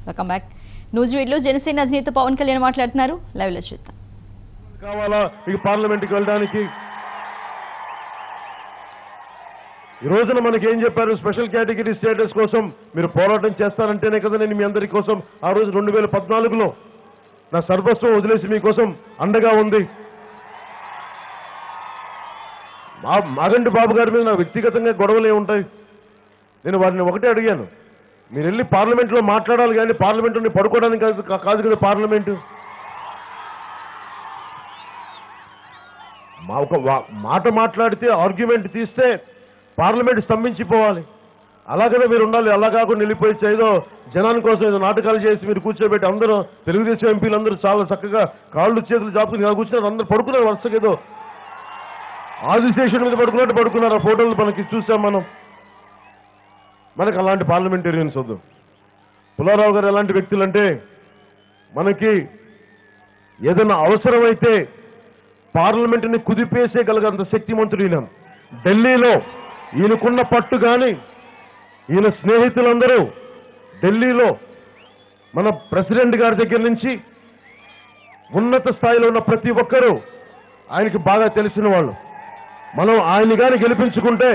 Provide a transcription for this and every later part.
Welcome back news వీడిలో జనసేన అధినేత పవన్ కళ్యాణ్ మాట్లాడుతున్నారు లైవ్ లో చూద్దాం కావాలా మీకు పార్లమెంట్కి వెళ్ళడానికి ఈ రోజున మనకి ఏం చెప్పారు స్పెషల్ కేటగిరీ స్టేటస్ కోసం మీరు పోరాటం చేస్తారంటేనే కదా నేను మీ అందరి కోసం ఆ రోజు రెండు వేల పద్నాలుగులో నా సర్వస్వం వదిలేసి మీకోసం అండగా ఉంది మా మాగంటి బాబు గారి మీద నా వ్యక్తిగతంగా గొడవలు ఏముంటాయి నేను వారిని ఒకటే అడిగాను మీరు వెళ్ళి పార్లమెంట్లో మాట్లాడాలి కానీ పార్లమెంట్లో పడుకోవడానికి కాదు కాదు కదా పార్లమెంటు మా ఒక వా- మాట మాట్లాడితే ఆర్గ్యుమెంట్ తీస్తే పార్లమెంట్ స్తంభించిపోవాలి అలాగనే మీరు ఉండాలి అలా కాకుండా వెళ్ళిపోయి ఏదో జనాని కోసం ఏదో నాటకాలు చేసి మీరు కూర్చోబెట్టి అందరూ తెలుగుదేశం ఎంపీలు అందరూ చాలా చక్కగా కాళ్ళు చేతులు జాపుకుని ఇలా కూర్చున్నారు అందరూ పడుకున్నారు వరుసగా ఏదో ఆదిశేషుడి మీద పడుకున్నట్టు పడుకున్నారు ఆ ఫోటోలు మనకి చూసాం మనం మనకు అలాంటి పార్లమెంటేరియన్స్ వద్దు పుల్లారావు గారు ఎలాంటి వ్యక్తులంటే మనకి ఏదైనా అవసరమైతే పార్లమెంటుని కుదిపేసేయగలగంత శక్తిమంతుడు ఈయన ఢిల్లీలో ఈయనకున్న పట్టు కానీ ఈయన స్నేహితులందరూ ఢిల్లీలో మన ప్రెసిడెంట్ గారి దగ్గర నుంచి ఉన్నత స్థాయిలో ఉన్న ప్రతి ఒక్కరూ ఆయనకి బాగా తెలిసిన వాళ్ళు మనం ఆయన కానీ గెలిపించుకుంటే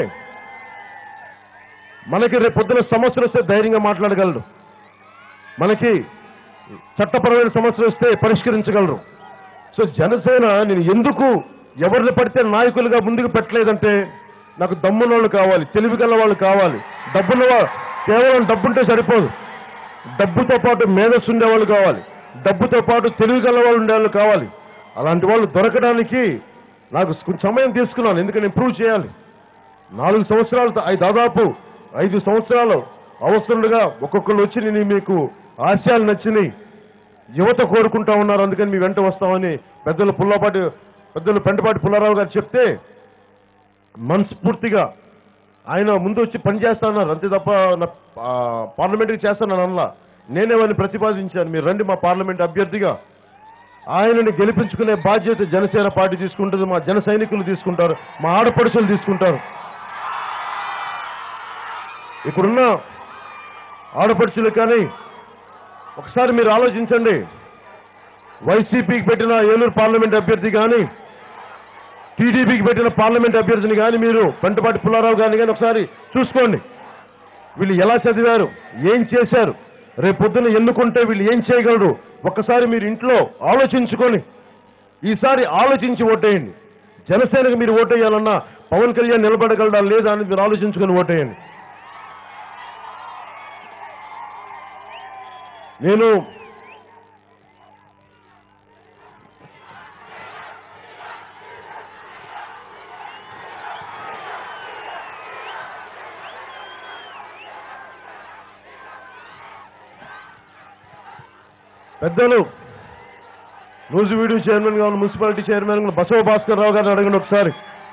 మనకి రేపు పొద్దున సమస్యలు వస్తే ధైర్యంగా మాట్లాడగలరు మనకి చట్టపరమైన సమస్యలు వస్తే పరిష్కరించగలరు సో జనసేన నేను ఎందుకు ఎవరిని పడితే నాయకులుగా ముందుకు పెట్టలేదంటే నాకు దమ్మున్న వాళ్ళు కావాలి తెలివి గల వాళ్ళు కావాలి డబ్బున్న వా- కేవలం డబ్బుంటే సరిపోదు డబ్బుతో పాటు మేధస్సు ఉండేవాళ్ళు కావాలి డబ్బుతో పాటు తెలివి గల వాళ్ళు ఉండేవాళ్ళు కావాలి అలాంటి వాళ్ళు దొరకడానికి నాకు కొంచెం సమయం తీసుకున్నాను ఎందుకంటే ఇంప్రూవ్ చేయాలి నాలుగు సంవత్సరాలు ఐ- దాదాపు ఐదు సంవత్సరాలు అవసరంగా ఒక్కొక్కరు వచ్చి నేను మీకు ఆశయాలు నచ్చినాయి యువత కోరుకుంటా ఉన్నారు అందుకని మీ వెంట వస్తామని పెద్దలు పుల్లపాటి పెద్దలు పెంటపాటి పుల్లారావు గారు చెప్తే మనస్ఫూర్తిగా ఆయన ముందు వచ్చి పని చేస్తాన్నారు అంతే తప్ప నా పార్లమెంట్కి చేస్తాను అనలా నేనే వారిని ప్రతిపాదించాను మీరు రండి మా పార్లమెంట్ అభ్యర్థిగా ఆయనని గెలిపించుకునే బాధ్యత జనసేన పార్టీ తీసుకుంటుంది మా జన సైనికులు తీసుకుంటారు మా ఆడపడుచులు తీసుకుంటారు ఇక్కడున్న ఆడపడుచులు కానీ ఒకసారి మీరు ఆలోచించండి వైసీపీకి పెట్టిన ఏలూరు పార్లమెంట్ అభ్యర్థి కానీ టీడీపీకి పెట్టిన పార్లమెంట్ అభ్యర్థిని కానీ మీరు పెంటపాటి పుల్లారావు గారిని కానీ ఒకసారి చూసుకోండి వీళ్ళు ఎలా చదివారు ఏం చేశారు రేపు పొద్దున ఎన్నుకుంటే వీళ్ళు ఏం చేయగలరు ఒక్కసారి మీరు ఇంట్లో ఆలోచించుకొని ఈసారి ఆలోచించి ఓటేయండి జనసేనకు మీరు ఓటేయాలన్నా పవన్ కళ్యాణ్ నిలబడగలడా లేదా అని మీరు ఆలోచించుకొని ఓటేయండి నేను పెద్దలు న్యూస్ వీడియో చైర్మన్ గా ఉన్న మున్సిపాలిటీ చైర్మన్ గా బసవ భాస్కర్ రావు గారిని అడగండి ఒకసారి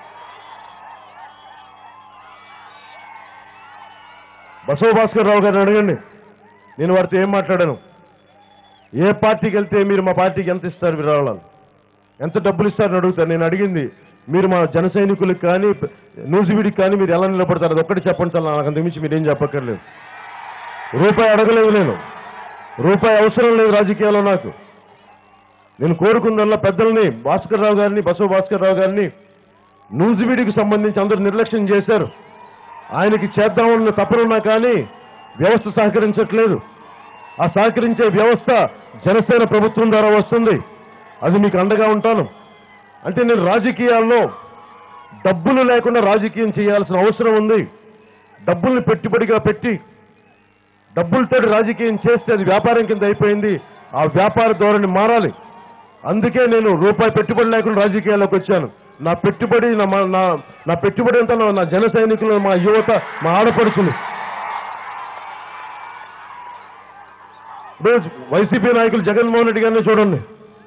బసవ భాస్కర్ రావు గారిని అడగండి నేను వారితో ఏం మాట్లాడాను ఏ పార్టీకి వెళ్తే మీరు మా పార్టీకి ఎంత ఇస్తారు విరాళాలు ఎంత డబ్బులు ఇస్తారని అడుగుతాను నేను అడిగింది మీరు మా జన సైనికులకు కానీ న్యూజివీడికి కానీ మీరు ఎలా నిలబడతారు అది ఒక్కటి చెప్పండి సార్ నాకు అంతకు మించి మీరేం చెప్పక్కర్లేదు రూపాయి అడగలేదు నేను రూపాయి అవసరం లేదు రాజకీయాల్లో నాకు నేను కోరుకుందల్లా పెద్దల్ని భాస్కర్ రావు గారిని బసవ భాస్కర్ రావు గారిని న్యూజివీడికి సంబంధించి అందరూ నిర్లక్ష్యం చేశారు ఆయనకి చేద్దామన్న తపనున్నా కానీ వ్యవస్థ సహకరించట్లేదు ఆ సహకరించే వ్యవస్థ జనసేన ప్రభుత్వం ద్వారా వస్తుంది అది మీకు అండగా ఉంటాను అంటే నేను రాజకీయాల్లో డబ్బులు లేకుండా రాజకీయం చేయాల్సిన అవసరం ఉంది డబ్బుల్ని పెట్టుబడిగా పెట్టి డబ్బులతో రాజకీయం చేస్తే అది వ్యాపారం కింద అయిపోయింది ఆ వ్యాపార ధోరణి మారాలి అందుకే నేను రూపాయి పెట్టుబడి లేకుండా రాజకీయాల్లోకి వచ్చాను నా పెట్టుబడి నా మా- నా నా పెట్టుబడి అంతా నా- నా జన సైనికులు మా యువత మా ఆడపడుచులు ఇప్పుడు వైసీపీ నాయకులు జగన్మోహన్ రెడ్డి గారిని చూడండి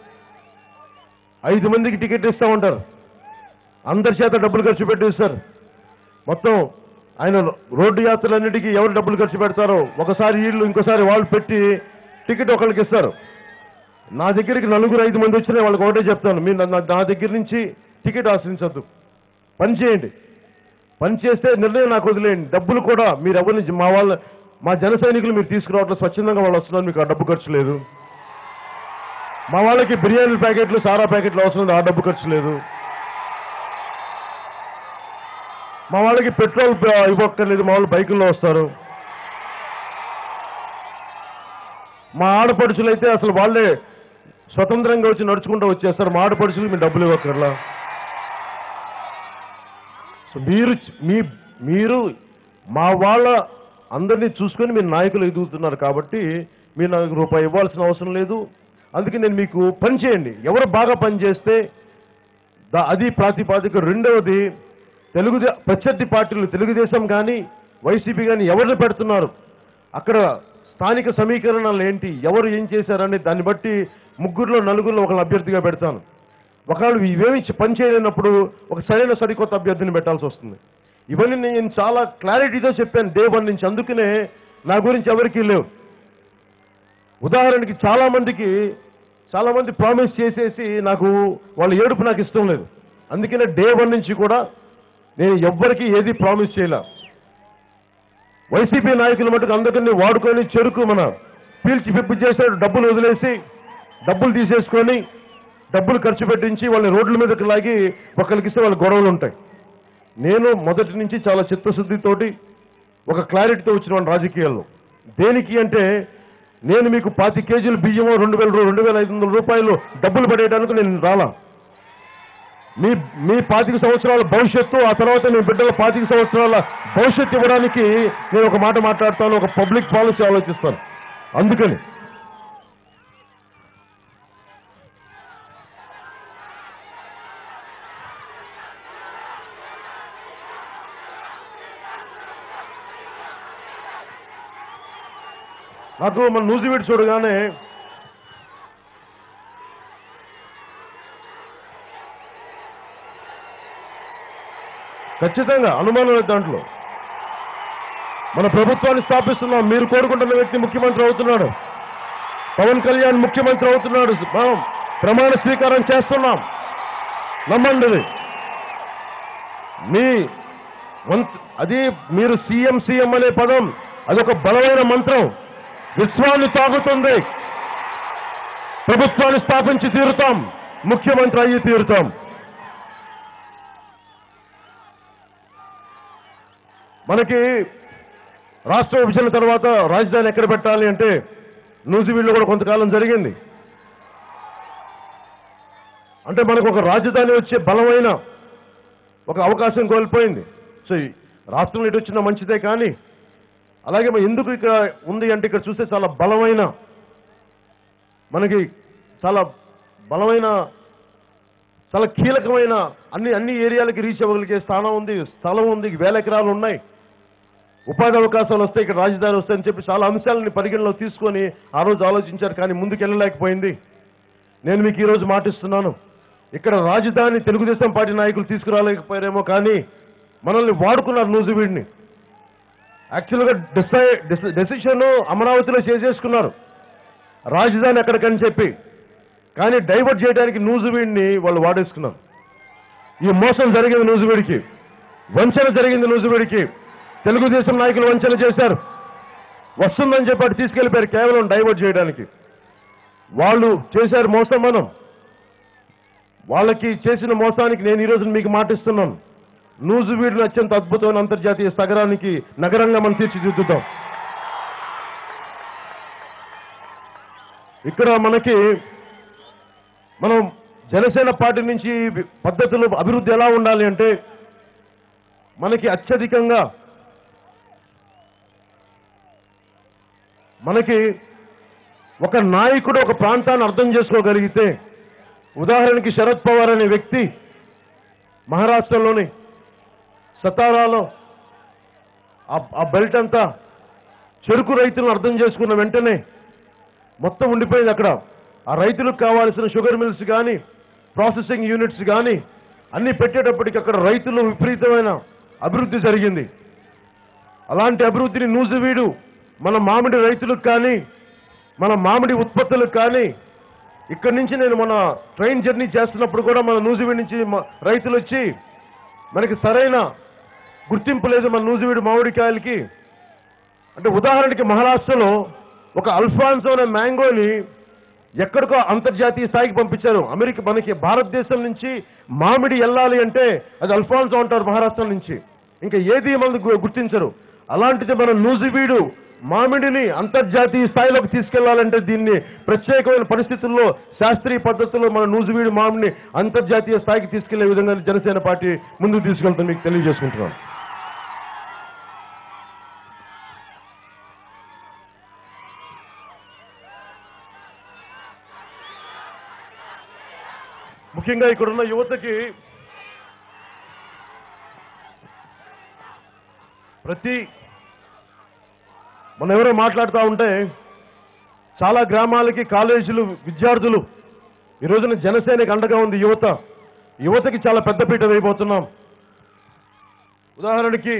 ఐదు మందికి టికెట్ ఇస్తా ఉంటారు అందరి చేత డబ్బులు ఖర్చు పెట్టిస్తారు మొత్తం ఆయన రోడ్డు యాత్రలన్నిటికీ ఎవరు డబ్బులు ఖర్చు పెడతారో ఒకసారి వీళ్ళు ఇంకోసారి వాళ్ళు పెట్టి టికెట్ ఒకరికి ఇస్తారు నా దగ్గరికి నలుగురు ఐదు మంది వచ్చినా వాళ్ళకి ఒకటే చెప్తాను మీరు నా- నా దగ్గర నుంచి టికెట్ ఆశ్రయించద్దు పని చేయండి పని చేస్తే నిర్ణయం నాకు వదిలేయండి డబ్బులు కూడా మీరు ఎవరిని మా వాళ్ళ మా జన సైనికులు మీరు తీసుకురావట్లేదు స్వచ్ఛందంగా వాళ్ళు వస్తున్నారు మీకు ఆ డబ్బు ఖర్చు లేదు మా వాళ్ళకి బిర్యానీ ప్యాకెట్లు సారా ప్యాకెట్లు అవసరం లేదు ఆ డబ్బు ఖర్చు లేదు మా వాళ్ళకి పెట్రోల్ ప- ఇవ్వక్కర్లేదు మా వాళ్ళు బైకుల్లో వస్తారు మా ఆడపడుచులు అయితే అసలు వాళ్ళే స్వతంత్రంగా వచ్చి నడుచుకుంటూ వచ్చేస్తారు మా ఆడపడుచులు మీ డబ్బులు ఇవ్వక్కర్లా సో మీరు మీ మీరు మా వాళ్ళ అందరినీ చూసుకొని మీరు నాయకులు ఎదుగుతున్నారు కాబట్టి మీరు నాకు రూపాయి ఇవ్వాల్సిన అవసరం లేదు అందుకే నేను మీకు పని చేయండి ఎవరు బాగా పని చేస్తే దా- అది ప్రాతిపాదిక రెండవది తెలుగుదే ప్రత్యర్థి పార్టీలు తెలుగుదేశం కానీ వైసీపీ కానీ ఎవరిని పెడుతున్నారు అక్కడ స్థానిక సమీకరణాలు ఏంటి ఎవరు ఏం చేశారని దాన్ని బట్టి ముగ్గురులో నలుగురిలో ఒకళ్ళు అభ్యర్థిగా పెడతాను ఒకవేళ ఇవేమి చ- పని చేయలేనప్పుడు ఒక సరైన సరికొత్త అభ్యర్థిని పెట్టాల్సి వస్తుంది ఇవన్నీ నేను చాలా క్లారిటీతో చెప్పాను డే వన్ నుంచి అందుకనే నా గురించి ఎవరికీ లేవు ఉదాహరణకి చాలా మందికి చాలా మంది ప్రామిస్ చేసేసి నాకు వాళ్ళ ఏడుపు నాకు ఇష్టం లేదు అందుకనే డే వన్ నుంచి కూడా నేను ఎవ్వరికి ఏది ప్రామిస్ చేయలే వైసీపీ నాయకులు మటుకు అందరినీ వాడుకొని చెరుకు మన పీల్చి పిప్పి చేశాడు డబ్బులు వదిలేసి డబ్బులు తీసేసుకొని డబ్బులు ఖర్చు పెట్టించి వాళ్ళని రోడ్ల మీదకి లాగి ఒకరికి ఇస్తే వాళ్ళ గొడవలు ఉంటాయి నేను మొదటి నుంచి చాలా చిత్తశుద్ధితోటి ఒక క్లారిటీతో వచ్చిన రాజకీయాల్లో దేనికి అంటే నేను మీకు పాతి కేజీలు బియ్యమో రెండు వేల రూ- రెండు వేల ఐదు వందల రూపాయలు డబ్బులు పడేయడానికి నేను రాలా మీ మీ పాతిక సంవత్సరాల భవిష్యత్తు ఆ తర్వాత మీ బిడ్డల పాతిక సంవత్సరాల భవిష్యత్తు ఇవ్వడానికి నేను ఒక మాట మాట్లాడతాను ఒక పబ్లిక్ పాలసీ ఆలోచిస్తాను అందుకని నాకు మన నూజివీడు చూడగానే ఖచ్చితంగా అనుమానం లేదు దాంట్లో మన ప్రభుత్వాన్ని స్థాపిస్తున్నాం మీరు కోరుకుంటున్న వ్యక్తి ముఖ్యమంత్రి అవుతున్నాడు పవన్ కళ్యాణ్ ముఖ్యమంత్రి అవుతున్నాడు మనం ప్రమాణ స్వీకారం చేస్తున్నాం నమ్మండి ఇది. మీ వంత్ అది మీరు సీఎం సీఎం అనే పదం అదొక బలమైన మంత్రం విశ్వాన్ని తాగుతుంది ప్రభుత్వాన్ని స్థాపించి తీరుతాం ముఖ్యమంత్రి అయ్యి తీరుతాం మనకి రాష్ట్ర విభజన తర్వాత రాజధాని ఎక్కడ పెట్టాలి అంటే నూజివీడులో కూడా కొంతకాలం జరిగింది అంటే మనకు ఒక రాజధాని వచ్చే బలమైన ఒక అవకాశం కోల్పోయింది సో ఈ రాష్ట్రంలో ఇటు వచ్చిన మంచిదే కానీ అలాగే మరి ఎందుకు ఇక్కడ ఉంది అంటే ఇక్కడ చూస్తే చాలా బలమైన మనకి చాలా బలమైన చాలా కీలకమైన అన్ని అన్ని ఏరియాలకి రీచ్ అవ్వగలిగే స్థానం ఉంది స్థలం ఉంది వేల ఎకరాలు ఉన్నాయి ఉపాధి అవకాశాలు వస్తాయి ఇక్కడ రాజధాని వస్తాయని చెప్పి చాలా అంశాలని పరిగణలో తీసుకొని ఆ రోజు ఆలోచించారు కానీ ముందుకు వెళ్ళలేకపోయింది నేను మీకు ఈరోజు మాటిస్తున్నాను ఇక్కడ రాజధాని తెలుగుదేశం పార్టీ నాయకులు తీసుకురాలేకపోయారేమో కానీ మనల్ని వాడుకున్నారు నూజివీడిని యాక్చువల్గా డిసై డెసిషన్ అమరావతిలో చేసేసుకున్నారు రాజధాని ఎక్కడికని చెప్పి కానీ డైవర్ట్ చేయడానికి నూజివీడిని వాళ్ళు వాడేసుకున్నారు ఈ మోసం జరిగింది నూజివీడికి వంచన జరిగింది నూజివీడికి తెలుగుదేశం నాయకులు వంచన చేశారు వస్తుందని చెప్పి అటు తీసుకెళ్లిపోయారు కేవలం డైవర్ట్ చేయడానికి వాళ్ళు చేశారు మోసం మనం వాళ్ళకి చేసిన మోసానికి నేను ఈరోజు మీకు మాటిస్తున్నాను నూజివీడును అత్యంత అద్భుతమైన అంతర్జాతీయ సగరానికి నగరంగా మనం తీర్చిదిద్దుతాం ఇక్కడ మనకి మనం జనసేన పార్టీ నుంచి పద్ధతులు అభివృద్ధి ఎలా ఉండాలి అంటే మనకి అత్యధికంగా మనకి ఒక నాయకుడు ఒక ప్రాంతాన్ని అర్థం చేసుకోగలిగితే ఉదాహరణకి శరద్ పవార్ అనే వ్యక్తి మహారాష్ట్రలోని సతారాలో ఆ- ఆ బెల్ట్ అంతా చెరుకు రైతులను అర్థం చేసుకున్న వెంటనే మొత్తం ఉండిపోయింది అక్కడ ఆ రైతులకు కావాల్సిన షుగర్ మిల్స్ కానీ ప్రాసెసింగ్ యూనిట్స్ కానీ అన్ని పెట్టేటప్పటికి అక్కడ రైతులు విపరీతమైన అభివృద్ధి జరిగింది అలాంటి అభివృద్ధిని నూజివీడు మన మామిడి రైతులకు కానీ మన మామిడి ఉత్పత్తులకు కానీ ఇక్కడి నుంచి నేను మన ట్రైన్ జర్నీ చేస్తున్నప్పుడు కూడా మన నూజివీడు నుంచి మ- రైతులు వచ్చి మనకి సరైన గుర్తింపు లేదు మన నూజివీడు మామిడికాయలకి అంటే ఉదాహరణకి మహారాష్ట్రలో ఒక అల్ఫాన్సో అనే మ్యాంగోని ఎక్కడికో అంతర్జాతీయ స్థాయికి పంపించారు అమెరికా మనకి భారతదేశం నుంచి మామిడి వెళ్ళాలి అంటే అది అల్ఫాన్సో అంటారు మహారాష్ట్ర నుంచి ఇంకా ఏది మనకు గు- గుర్తించరు అలాంటిది మన నూజివీడు మామిడిని అంతర్జాతీయ స్థాయిలోకి తీసుకెళ్లాలంటే దీన్ని ప్రత్యేకమైన పరిస్థితుల్లో శాస్త్రీయ పద్ధతుల్లో మన నూజివీడు మామిడిని అంతర్జాతీయ స్థాయికి తీసుకెళ్లే విధంగా జనసేన పార్టీ ముందుకు తీసుకెళ్తాం మీకు తెలియజేసుకుంటున్నాను ముఖ్యంగా ఇక్కడున్న యువతకి ప్రతి మనం ఎవరో మాట్లాడుతూ ఉంటే చాలా గ్రామాలకి కాలేజీలు విద్యార్థులు ఈ రోజున జనసేనకి అండగా ఉంది యువత యువతకి చాలా పెద్దపీట వేయబోతున్నాం ఉదాహరణకి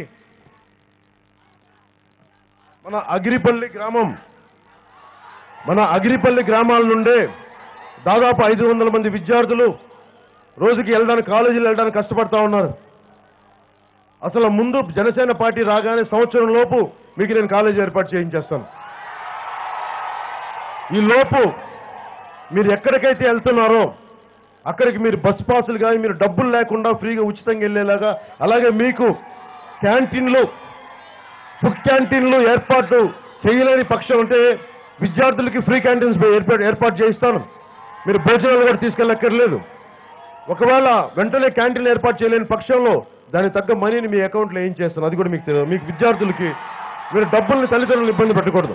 మన అగిరిపల్లి గ్రామం మన అగిరిపల్లి గ్రామాల నుండే దాదాపు ఐదు వందల మంది విద్యార్థులు రోజుకి వెళ్ళడానికి కాలేజీలు వెళ్ళడానికి కష్టపడతా ఉన్నారు అసలు ముందు జనసేన పార్టీ రాగానే సంవత్సరం లోపు మీకు నేను కాలేజీ ఏర్పాటు చేయించేస్తాను ఈ లోపు మీరు ఎక్కడికైతే వెళ్తున్నారో అక్కడికి మీరు బస్ పాసులు కానీ మీరు డబ్బులు లేకుండా ఫ్రీగా ఉచితంగా వెళ్ళేలాగా అలాగే మీకు క్యాంటీన్లు ఫుడ్ క్యాంటీన్లు ఏర్పాటు చేయలేని పక్షం అంటే విద్యార్థులకి ఫ్రీ క్యాంటీన్స్ ఏర్పాటు ఏర్పాటు చేయిస్తాను మీరు భోజనాలు కూడా తీసుకెళ్ళక్కర్లేదు ఒకవేళ వెంటనే క్యాంటీన్ ఏర్పాటు చేయలేని పక్షంలో దానికి తగ్గ మనీని మీ అకౌంట్లో ఏం చేస్తాను అది కూడా మీకు తెలియదు మీకు విద్యార్థులకి మీరు డబ్బుల్ని తల్లిదండ్రులను ఇబ్బంది పెట్టకూడదు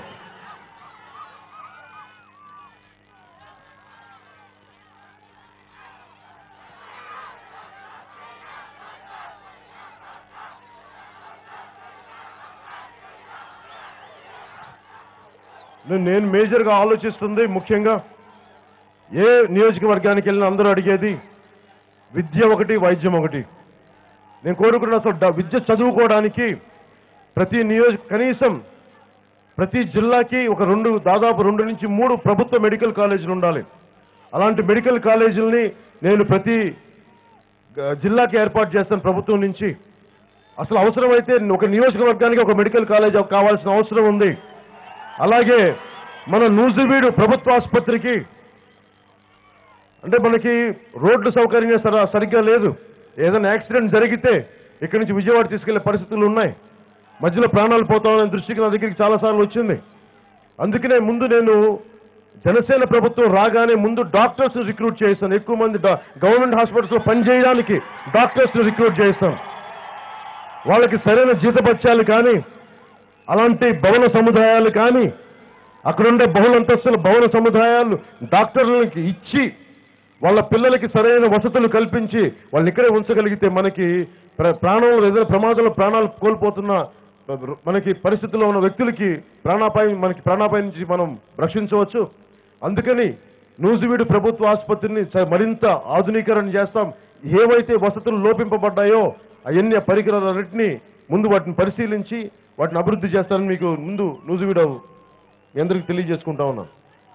నేను- నేను మేజర్గా ఆలోచిస్తుంది ముఖ్యంగా ఏ నియోజకవర్గానికి వెళ్ళినా అందరూ అడిగేది విద్య ఒకటి వైద్యం ఒకటి నేను కోరుకున్న అసలు డ- విద్య చదువుకోవడానికి ప్రతి నియోజక కనీసం ప్రతి జిల్లాకి ఒక రెండు దాదాపు రెండు నుంచి మూడు ప్రభుత్వ మెడికల్ కాలేజీలు ఉండాలి అలాంటి మెడికల్ కాలేజీలని నేను ప్రతి గ- జిల్లాకి ఏర్పాటు చేస్తాను ప్రభుత్వం నుంచి అసలు అవసరమైతే ఒక నియోజకవర్గానికి ఒక మెడికల్ కాలేజ్ కావాల్సిన అవసరం ఉంది అలాగే మన నూజివీడు ప్రభుత్వ ఆసుపత్రికి అంటే మనకి రోడ్లు సౌకర్యం సర- సరిగ్గా లేదు ఏదైనా యాక్సిడెంట్ జరిగితే ఇక్కడి నుంచి విజయవాడ తీసుకెళ్లే పరిస్థితులు ఉన్నాయి మధ్యలో ప్రాణాలు పోతామనే దృష్టికి నా దగ్గరికి చాలాసార్లు వచ్చింది అందుకనే ముందు నేను జనసేన ప్రభుత్వం రాగానే ముందు డాక్టర్స్ రిక్రూట్ చేస్తాను ఎక్కువ మంది డా- గవర్నమెంట్ హాస్పిటల్స్ లో పనిచేయడానికి డాక్టర్స్ రిక్రూట్ చేస్తాం వాళ్ళకి సరైన జీతపత్యాలు కానీ అలాంటి భవన సముదాయాలు కానీ అక్కడుండే బహుళంతస్తుల భవన సముదాయాలు డాక్టర్లకి ఇచ్చి వాళ్ళ పిల్లలకి సరైన వసతులు కల్పించి వాళ్ళని ఇక్కడే ఉంచగలిగితే మనకి ప్ర- ప్రాణంలో ఏదైనా ప్రమాదంలో ప్రాణాలు కోల్పోతున్న మనకి పరిస్థితుల్లో ఉన్న వ్యక్తులకి ప్రాణాపాయం మనకి ప్రాణాపాయం నుంచి మనం రక్షించవచ్చు అందుకని నూజివీడు ప్రభుత్వ ఆసుపత్రిని స- మరింత ఆధునీకరణ చేస్తాం ఏవైతే వసతులు లోపింపబడ్డాయో అవన్నీ పరికరాలన్నింటినీ ముందు వాటిని పరిశీలించి వాటిని అభివృద్ధి చేస్తానని మీకు ముందు నూజివీడు మీ అందరికీ తెలియజేసుకుంటా ఉన్నాను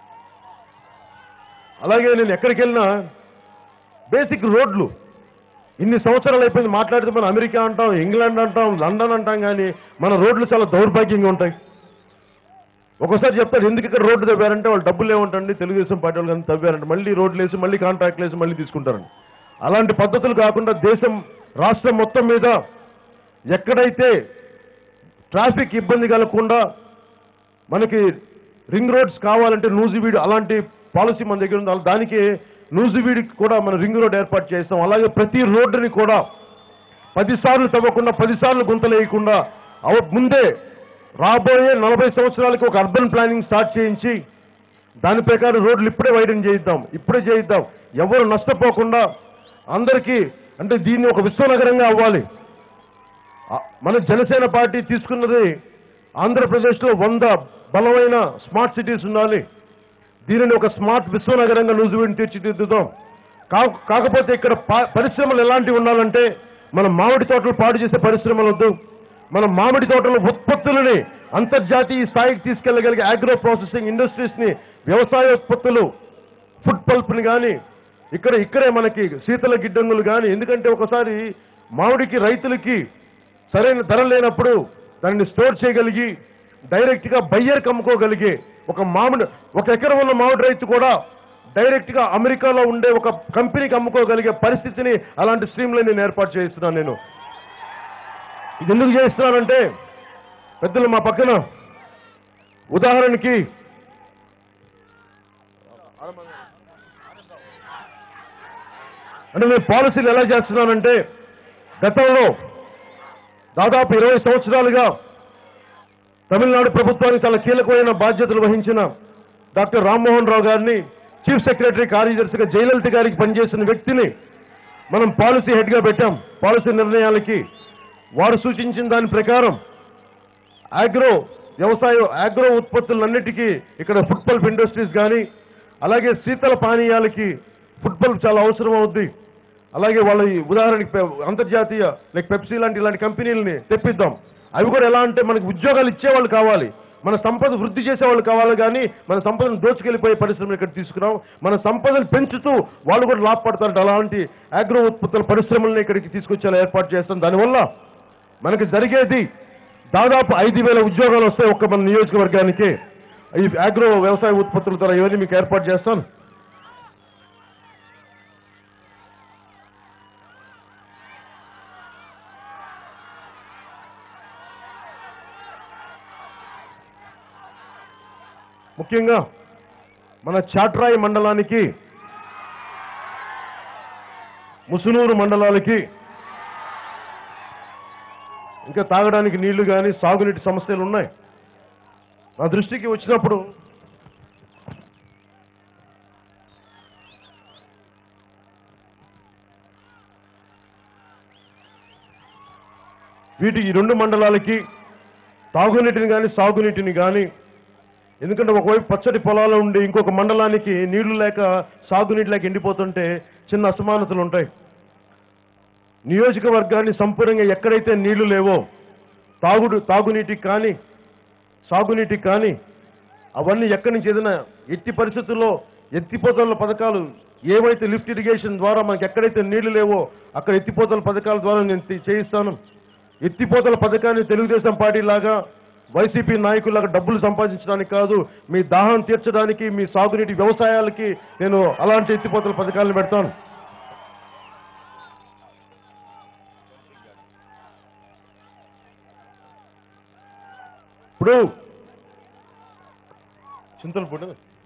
అలాగే నేను ఎక్కడికి వెళ్ళినా బేసిక్ రోడ్లు ఇన్ని సంవత్సరాలు అయిపోయింది మాట్లాడితే మనం అమెరికా అంటాం ఇంగ్లాండ్ అంటాం లండన్ అంటాం కానీ మన రోడ్లు చాలా దౌర్భాగ్యంగా ఉంటాయి ఒకసారి చెప్తారు ఎందుకు ఇక్కడ రోడ్డు తవ్వారంటే వాళ్ళు డబ్బులు ఏమంటండి తెలుగుదేశం పార్టీ వాళ్ళు కానీ తవ్వారంటే మళ్ళీ రోడ్లు వేసి మళ్ళీ కాంట్రాక్ట్లు వేసి మళ్ళీ తీసుకుంటారండి అలాంటి పద్ధతులు కాకుండా దేశం రాష్ట్రం మొత్తం మీద ఎక్కడైతే ట్రాఫిక్ ఇబ్బంది కలగకుండా మనకి రింగ్ రోడ్స్ కావాలంటే నూజివీడు అలాంటి పాలసీ మన దగ్గర ఉంది దానికి నూజివీడికి కూడా మన రింగ్ రోడ్ ఏర్పాటు చేస్తాం అలాగే ప్రతి రోడ్డుని కూడా పదిసార్లు తవ్వకుండా పదిసార్లు గుంతలేయకుండా అవ ముందే రాబోయే నలభై సంవత్సరాలకి ఒక అర్బన్ ప్లానింగ్ స్టార్ట్ చేయించి దాని ప్రకారం రోడ్లు ఇప్పుడే వైడన్ చేయిద్దాం ఇప్పుడే చేయిద్దాం ఎవరు నష్టపోకుండా అందరికీ అంటే దీన్ని ఒక విశ్వనగరంగా అవ్వాలి ఆ- మన జనసేన పార్టీ తీసుకున్నది ఆంధ్రప్రదేశ్లో వంద బలమైన స్మార్ట్ సిటీస్ ఉండాలి దీనిని ఒక స్మార్ట్ విశ్వనగరంగా నూజివీడిని తీర్చిదిద్దుదాం కా- కాకపోతే ఇక్కడ పా- పరిశ్రమలు ఎలాంటివి ఉండాలంటే మన మామిడి తోటలు పాడు చేసే పరిశ్రమలు వద్దు మన మామిడి తోటల ఉత్పత్తులని అంతర్జాతీయ స్థాయికి తీసుకెళ్లగలిగే అగ్రో ప్రాసెసింగ్ ఇండస్ట్రీస్ ని వ్యవసాయ ఉత్పత్తులు ఫుడ్ పల్ప్ని కానీ ఇక్కడ ఇక్కడే మనకి శీతల గిడ్డంగులు కానీ ఎందుకంటే ఒకసారి మామిడికి రైతులకి సరైన ధర లేనప్పుడు దానిని స్టోర్ చేయగలిగి డైరెక్ట్ గా బయ్యర్కి అమ్ముకోగలిగే ఒక మామిడి ఒక ఎకరం ఉన్న మామిడి రైతు కూడా డైరెక్ట్ గా అమెరికాలో ఉండే ఒక కంపెనీకి అమ్ముకోగలిగే పరిస్థితిని అలాంటి స్ట్రీమ్లో నేను ఏర్పాటు చేస్తున్నాను నేను ఇది ఎందుకు చేస్తున్నానంటే పెద్దలు మా పక్కన ఉదాహరణకి అంటే నేను పాలసీలు ఎలా చేస్తున్నానంటే గతంలో దాదాపు ఇరవై సంవత్సరాలుగా తమిళనాడు ప్రభుత్వానికి చాలా కీలకమైన బాధ్యతలు వహించిన డాక్టర్ రామ్మోహన్ రావు గారిని చీఫ్ సెక్రటరీ కార్యదర్శిగా జయలలిత గారికి పనిచేసిన వ్యక్తిని మనం పాలసీ హెడ్గా పెట్టాం పాలసీ నిర్ణయాలకి వారు సూచించిన దాని ప్రకారం ఆగ్రో వ్యవసాయ ఆగ్రో ఉత్పత్తులన్నిటికీ ఇక్కడ ఫుడ్ పల్ప్ ఇండస్ట్రీస్ కానీ అలాగే శీతల పానీయాలకి ఫుడ్ పల్ప్ చాలా అవసరం అవుద్ది అలాగే వాళ్ళ ఈ ఉదాహరణకి పె- అంతర్జాతీయ లైక్ పెప్సీ లాంటి ఇలాంటి కంపెనీలని తెప్పిద్దాం అవి కూడా ఎలా అంటే మనకు ఉద్యోగాలు ఇచ్చేవాళ్ళు కావాలి మన సంపద వృద్ధి చేసేవాళ్ళు కావాలి కానీ మన సంపదను దోచుకెళ్ళిపోయే పరిశ్రమలు ఇక్కడ తీసుకురాం మన సంపదను పెంచుతూ వాళ్ళు కూడా లాభపడతారు అలాంటి ఆగ్రో ఉత్పత్తుల పరిశ్రమల్ని ఇక్కడికి తీసుకొచ్చేలా ఏర్పాటు చేస్తాం దానివల్ల మనకి జరిగేది దాదాపు ఐదు వేల ఉద్యోగాలు వస్తాయి ఒక్క మన నియోజకవర్గానికి ఈ ఆగ్రో వ్యవసాయ ఉత్పత్తుల ద్వారా ఇవన్నీ మీకు ఏర్పాటు చేస్తాను ముఖ్యంగా మన చాట్రాయి మండలానికి ముసునూరు మండలాలకి ఇంకా తాగడానికి నీళ్లు కానీ సాగునీటి సమస్యలు ఉన్నాయి నా దృష్టికి వచ్చినప్పుడు వీటి ఈ రెండు మండలాలకి తాగునీటిని కానీ సాగునీటిని కానీ ఎందుకంటే ఒకవైపు పచ్చటి పొలాలు ఉండి ఇంకొక మండలానికి నీళ్లు లేక సాగునీటి లేక ఎండిపోతుంటే చిన్న అసమానతలు ఉంటాయి నియోజకవర్గాన్ని సంపూర్ణంగా ఎక్కడైతే నీళ్లు లేవో తాగుడు తాగునీటికి కానీ సాగునీటికి కానీ అవన్నీ ఎక్కడి నుంచి ఏదైనా ఎట్టి పరిస్థితుల్లో ఎత్తిపోతల పథకాలు ఏవైతే లిఫ్ట్ ఇరిగేషన్ ద్వారా మనకి ఎక్కడైతే నీళ్లు లేవో అక్కడ ఎత్తిపోతల పథకాల ద్వారా నేను తి- చేయిస్తాను ఎత్తిపోతల పథకాన్ని తెలుగుదేశం పార్టీ లాగా వైసీపీ నాయకులాగా డబ్బులు సంపాదించడానికి కాదు మీ దాహం తీర్చడానికి మీ సాగునీటి వ్యవసాయాలకి నేను అలాంటి ఎత్తిపోతల పథకాలను పెడతాను ఇప్పుడు చింతలపూడి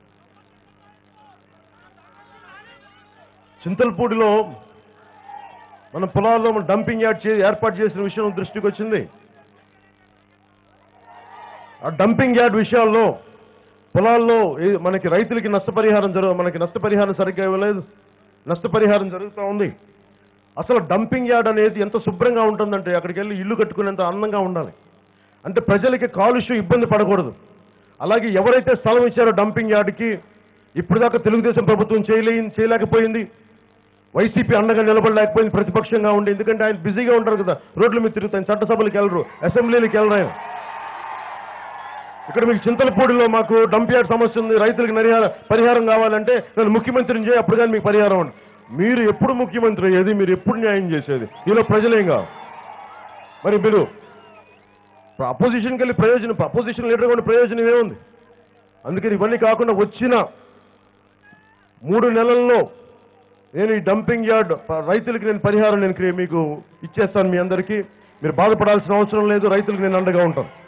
చింతలపూడిలో మన పొలాల్లో మన డంపింగ్ యార్డ్ చే- ఏర్పాటు చేసిన విషయం దృష్టికి వచ్చింది ఆ డంపింగ్ యార్డ్ విషయాల్లో పొలాల్లో ఏ- మనకి రైతులకి నష్టపరిహారం జరుగు మనకి నష్టపరిహారం సరిగ్గా ఇవ్వలేదు నష్టపరిహారం జరుగుతూ ఉంది అసలు డంపింగ్ యార్డ్ అనేది ఎంత శుభ్రంగా ఉంటుందంటే అక్కడికి వెళ్ళి ఇల్లు కట్టుకునేంత అందంగా ఉండాలి అంటే ప్రజలకి కాలుష్యం ఇబ్బంది పడకూడదు అలాగే ఎవరైతే స్థలం ఇచ్చారో డంపింగ్ యార్డ్కి ఇప్పుడు దాకా తెలుగుదేశం ప్రభుత్వం చేయలే చేయలేకపోయింది వైసీపీ అండగా నిలబడలేకపోయింది ప్రతిపక్షంగా ఉండి ఎందుకంటే ఆయన బిజీగా ఉంటారు కదా రోడ్ల మీద తిరుగుతాయి చట్టసభలకు వెళ్ళరు అసెంబ్లీలకు వెళ్ళరు ఆయన ఇక్కడ మీకు చింతలపూడిలో మాకు డంప్ యార్డ్ సమస్య ఉంది రైతులకు నరిహార పరిహారం కావాలంటే నేను ముఖ్యమంత్రిని చేయి అప్పుడు కానీ మీకు పరిహారం ఉంది మీరు ఎప్పుడు ముఖ్యమంత్రి అయ్యేది మీరు ఎప్పుడు న్యాయం చేసేది ఈలో ప్రజలేం కావు మరి మీరు అపోజిషన్కి వెళ్ళి ప్రయోజనం అపోజిషన్ లీడర్ కూడా ప్రయోజనం ఏముంది అందుకని ఇవన్నీ కాకుండా వచ్చిన మూడు నెలల్లో నేను ఈ డంపింగ్ యార్డ్ ప- రైతులకి నేను పరిహారం నేను క్రియ- మీకు ఇచ్చేస్తాను మీ అందరికీ మీరు బాధపడాల్సిన అవసరం లేదు రైతులకు నేను అండగా ఉంటాను